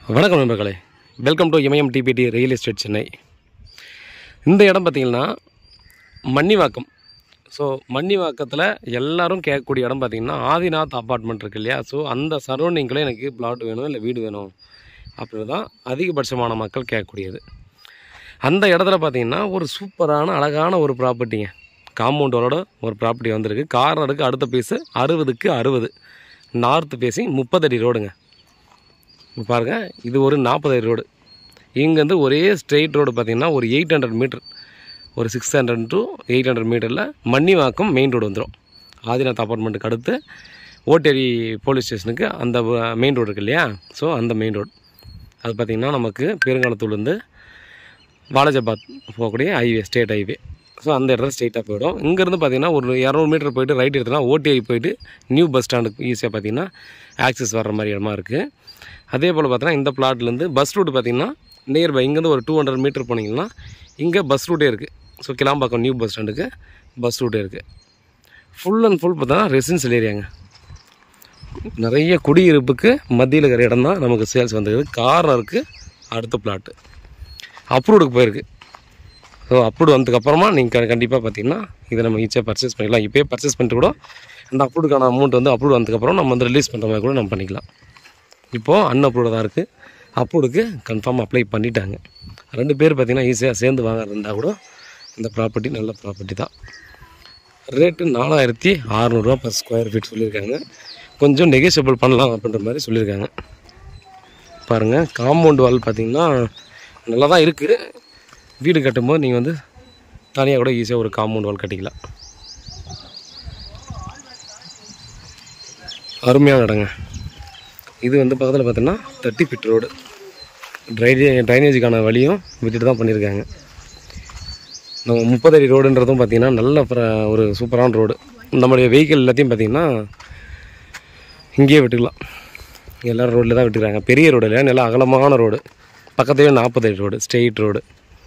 வணக்கம் நண்பர்களே welcome to Imayam DPT real estate Chennai இந்த இடம் பார்த்தீங்கன்னா மன்னிவாக்கம் ஸோ மன்னிவாக்கத்தில் எல்லாரும் கேட்கக்கூடிய இடம் பார்த்தீங்கன்னா ஆதிநாத் அப்பார்ட்மெண்ட் இருக்கு இல்லையா ஸோ அந்த சரௌண்டிங்கில் எனக்கு பிளாட் வேணும் இல்லை வீடு வேணும் அப்படின்னு தான் அதிகபட்சமான மக்கள் கேட்கக்கூடியது அந்த இடத்துல பார்த்தீங்கன்னா ஒரு சூப்பரான அழகான ஒரு ப்ராப்பர்ட்டிங்க காம்பவுண்டோட ஒரு ப்ராப்பர்ட்டி வந்திருக்கு கார்னருக்கு அடுத்த பீஸு அறுபதுக்கு அறுபது நார்த் பேசிங் முப்பது அடி ரோடுங்க இப்போ பாருங்கள் இது ஒரு நாற்பது அடி ரோடு இங்கேருந்து ஒரே ஸ்ட்ரெயிட் ரோடு பார்த்தீங்கன்னா ஒரு எயிட் ஹண்ட்ரட் மீட்டர் ஒரு six hundred to eight hundred மீட்டரில் மன்னிவாக்கம் மெயின் ரோடு வந்துடும் ஆதிநாத் அப்பார்ட்மெண்ட்டுக்கு அடுத்து ஓட்டேரி போலீஸ் ஸ்டேஷனுக்கு அந்த மெயின் ரோடு இருக்கு இல்லையா ஸோ அந்த மெயின் ரோடு அது பார்த்திங்கன்னா நமக்கு பெருங்காலத்தூர்லேருந்து வாலாஜாபாத் போகக்கூடிய ஹைவே ஸ்டேட் ஹைவே ஸோ அந்த இடத்துல ஸ்ட்ரெயிட்டாக போயிடும் இங்கேருந்து பார்த்தீங்கன்னா ஒரு இரநூறு மீட்டர் போயிட்டு ரைட் எடுத்தோன்னா ஓடிஐ போயிட்டு நியூ பஸ் ஸ்டாண்டுக்கு ஈஸியாக பார்த்தீங்கன்னா ஆக்சஸ் வர்ற மாதிரி இடமா இருக்குது அதே போல் பார்த்தீங்கன்னா இந்த பிளாட்லேருந்து பஸ் ரூட் பார்த்தீங்கன்னா நியர்பை இங்கேருந்து ஒரு டூ ஹண்ட்ரட் மீட்டர் போனீங்கன்னா இங்கே பஸ் ரூட்டே இருக்குது ஸோ கிளாம்பாக்கம் நியூ பஸ் ஸ்டாண்டுக்கு பஸ் ரூட்டே இருக்குது ஃபுல் அண்ட் ஃபுல் பார்த்தா ரெசிடென்சியல் ஏரியாங்க நிறைய குடியிருப்புக்கு மத்தியில் இருக்கிற இடம் தான் நமக்கு சேல்ஸ் வந்துருக்குது கார்னருக்கு அடுத்த பிளாட்டு அப்ரூவ்டுக்கு போயிருக்கு ஸோ அப்ரூவ் வந்ததுக்கப்புறமா நீங்கள் கண்டிப்பாக பார்த்தீங்கன்னா இதை நம்ம ஈஸியாக பர்ச்சேஸ் பண்ணிக்கலாம் இப்போயே பர்ச்சேஸ் பண்ணிட்டு கூட அந்த அப்ரூவ்டுக்கான அமௌண்ட் வந்து அப்ரூவ் வந்ததுக்கப்புறம் நம்ம வந்து ரிலீஸ் பண்ணுற மாதிரி கூட நம்ம பண்ணிக்கலாம் இப்போது அன்அப்ரூவ்டாக தான் இருக்குது அப்ரூவ்டுக்கு கன்ஃபார்ம் அப்ளை பண்ணிட்டாங்க ரெண்டு பேர் பார்த்தீங்கன்னா ஈஸியாக சேர்ந்து வாங்குறது இருந்தால் கூட இந்த ப்ராப்பர்ட்டி நல்ல ப்ராப்பர்ட்டி தான் ரேட்டு நாலாயிரத்தி அறநூறுவா பர் ஸ்கொயர் ஃபீட் சொல்லியிருக்காங்க கொஞ்சம் நெகோஷியபிள் பண்ணலாம் அப்படின்ற மாதிரி சொல்லியிருக்காங்க பாருங்கள் காம்பவுண்ட் வால் பார்த்தீங்கன்னா நல்லா தான் இருக்குது வீடு கட்டும்போது நீங்கள் வந்து தனியாக கூட ஈஸியாக ஒரு காம்பவுண்ட் வால் கட்டிக்கலாம் அருமையான இடங்க இது வந்து பக்கத்தில் பார்த்தீங்கன்னா தேர்ட்டி ஃபிட் ரோடு ட்ரைனே ட்ரைனேஜுக்கான வழியும் விட்டுட்டு தான் பண்ணியிருக்காங்க நம்ம முப்பது அடி ரோடுன்றதும் பார்த்தீங்கன்னா நல்ல பிர- ஒரு சூப்பரான ரோடு நம்மளுடைய வெஹிக்கிள் எல்லாத்தையும் பார்த்தீங்கன்னா இங்கேயே விட்டுக்கலாம் எல்லாரும் ரோட்டில் தான் விட்டுக்கிறாங்க பெரிய ரோடு இல்லை நல்ல அகலமான ரோடு பக்கத்துலேயே நாற்பது அடி ரோடு ஸ்ட்ரெயிட் ரோடு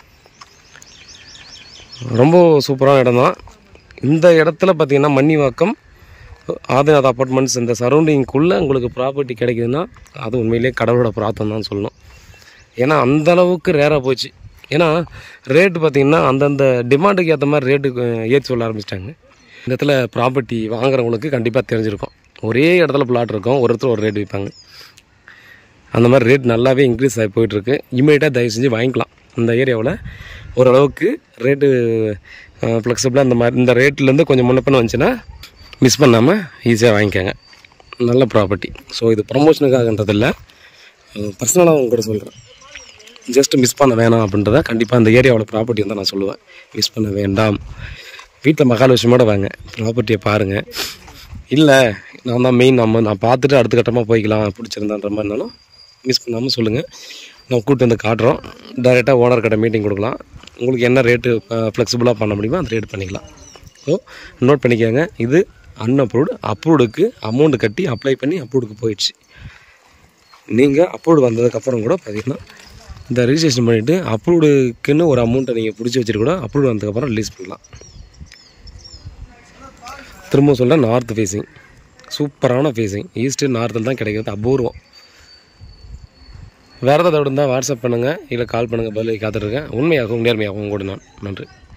ரொம்ப சூப்பரான இடம் தான் இந்த இடத்துல பார்த்தீங்கன்னா மன்னிவாக்கம் ஆதிநாத் அப்பார்ட்மெண்ட்ஸ் இந்த சரௌண்டிங்குள்ளே உங்களுக்கு ப்ராப்பர்ட்டி கிடைக்குதுன்னா அது உண்மையிலேயே கடவுளோட பிரார்த்தம் தான் சொல்லணும் ஏன்னா அந்த அளவுக்கு ரேராக போச்சு ஏன்னா ரேட்டு பார்த்தீங்கன்னா அந்தந்த டிமாண்டுக்கு ஏற்ற மாதிரி ரேட்டு ஏற்றி சொல்ல ஆரம்பிச்சிட்டாங்க இந்த இடத்துல ப்ராப்பர்ட்டி வாங்குறவங்களுக்கு கண்டிப்பாக தெரிஞ்சிருக்கும் ஒரே இடத்துல பிளாட் இருக்கும் ஒருத்தர் ஒரு ரேட் விற்பாங்க அந்த மாதிரி ரேட் நல்லாவே இன்க்ரீஸ் ஆகி போயிட்டுருக்கு இமீடியட்டாக தயவு செஞ்சு வாங்கிக்கலாம் இந்த ஏரியாவில் ஓரளவுக்கு ரேட்டு ஃப்ளெக்சிபிளாக இந்த மாதிரி இந்த ரேட்லேருந்து கொஞ்சம் முன்ன பின்ன வந்துச்சுன்னா மிஸ் பண்ணாமல் ஈஸியாக வாங்கிக்கோங்க நல்ல ப்ராப்பர்ட்டி ஸோ இது ப்ரமோஷனுக்காகன்றதில்ல பர்சனலாக அவங்க கூட சொல்கிறேன் ஜஸ்ட் மிஸ் பண்ண வேணாம் அப்படின்றத கண்டிப்பாக அந்த ஏரியாவில் ப்ராப்பர்ட்டி வந்து நான் சொல்லுவேன் மிஸ் பண்ண வேண்டாம் வீட்டில் மகாலட்சுமியோட வாங்க ப்ராப்பர்ட்டியை பாருங்கள் இல்லை நான் தான் மெயின் நம்ம நான் பார்த்துட்டு அடுத்த கட்டமாக போய்க்கலாம் பிடிச்சிருந்தான்ற மாதிரினாலும் மிஸ் பண்ணாமல் சொல்லுங்கள் நான் கூப்பிட்டு வந்து காட்டுறோம் டைரெக்டாக ஓனர் கிட்ட மீட்டிங் கொடுக்கலாம் உங்களுக்கு என்ன ரேட்டு ஃப்ளெக்சிபிளாக பண்ண முடியுமோ அந்த ரேட் பண்ணிக்கலாம் ஸோ நோட் பண்ணிக்கோங்க இது அன்அப்ரூவ்டு அப்ரூவ்டுக்கு அமௌண்ட் கட்டி அப்ளை பண்ணி அப்ரூவ்டுக்கு போயிடுச்சு நீங்கள் அப்ரூவ்டு வந்ததுக்கப்புறம் கூட பார்த்தீங்கன்னா இந்த ரிஜிஸ்ட்ரேஷன் பண்ணிவிட்டு அப்ரூவ்டுக்குன்னு ஒரு அமௌண்ட்டை நீங்கள் பிடிச்சி வச்சுட்டு கூட அப்ரூவ் வந்ததுக்கப்புறம் ரிலீஸ் பண்ணலாம் திரும்ப சொல்கிறேன் நார்த் ஃபேஸிங் சூப்பரான ஃபேஸிங் ஈஸ்ட்டு நார்த்தில் தான் கிடைக்கிறது அபூர்வம் வேறு ஏதாவது இருந்தால் வாட்ஸ்அப் பண்ணுங்கள் இல்லை கால் பண்ணுங்கள் பதில் காத்துட்ருக்கேன் உண்மையாகவும் நேர்மையாகவும் கூட நான் நன்றி